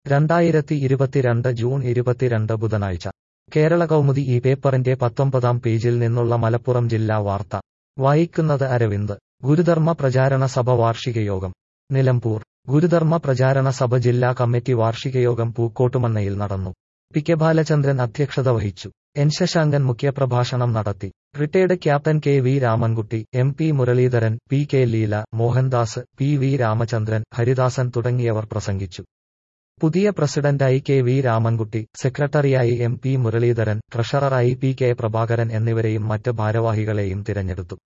രണ്ടായിരത്തി ഇരുപത്തിരണ്ട് ജൂൺ ഇരുപത്തിരണ്ട് ബുധനാഴ്ച കേരള കൗമുദി ഈ പേപ്പറിന്റെ പത്തൊമ്പതാം പേജിൽ നിന്നുള്ള മലപ്പുറം ജില്ലാ വാർത്ത വായിക്കുന്നത് അരവിന്ദ് ഗുരുധർമ്മ പ്രചാരണ സഭ വാർഷികയോഗം നിലമ്പൂർ ഗുരുധർമ്മ പ്രചാരണ സഭ ജില്ലാ കമ്മിറ്റി വാർഷികയോഗം പൂക്കോട്ടുമണ്ണയിൽ നടന്നു പി കെ ബാലചന്ദ്രൻ അധ്യക്ഷത വഹിച്ചു എൻ ശശാങ്കൻ മുഖ്യപ്രഭാഷണം നടത്തി retired captain K V Ramankutty M P Muraleedharan P K Leela Mohandas P V Ramachandran Haridasan തുടങ്ങിയവർ പ്രസംഗിച്ചു പുതിയ പ്രസിഡന്റായി കെ വി രാമൻകുട്ടി സെക്രട്ടറിയായി എം പി മുരളീധരൻ ട്രഷററായി പി കെ പ്രഭാകരൻ എന്നിവരെയും മറ്റ് ഭാരവാഹികളെയും തിരഞ്ഞെടുത്തു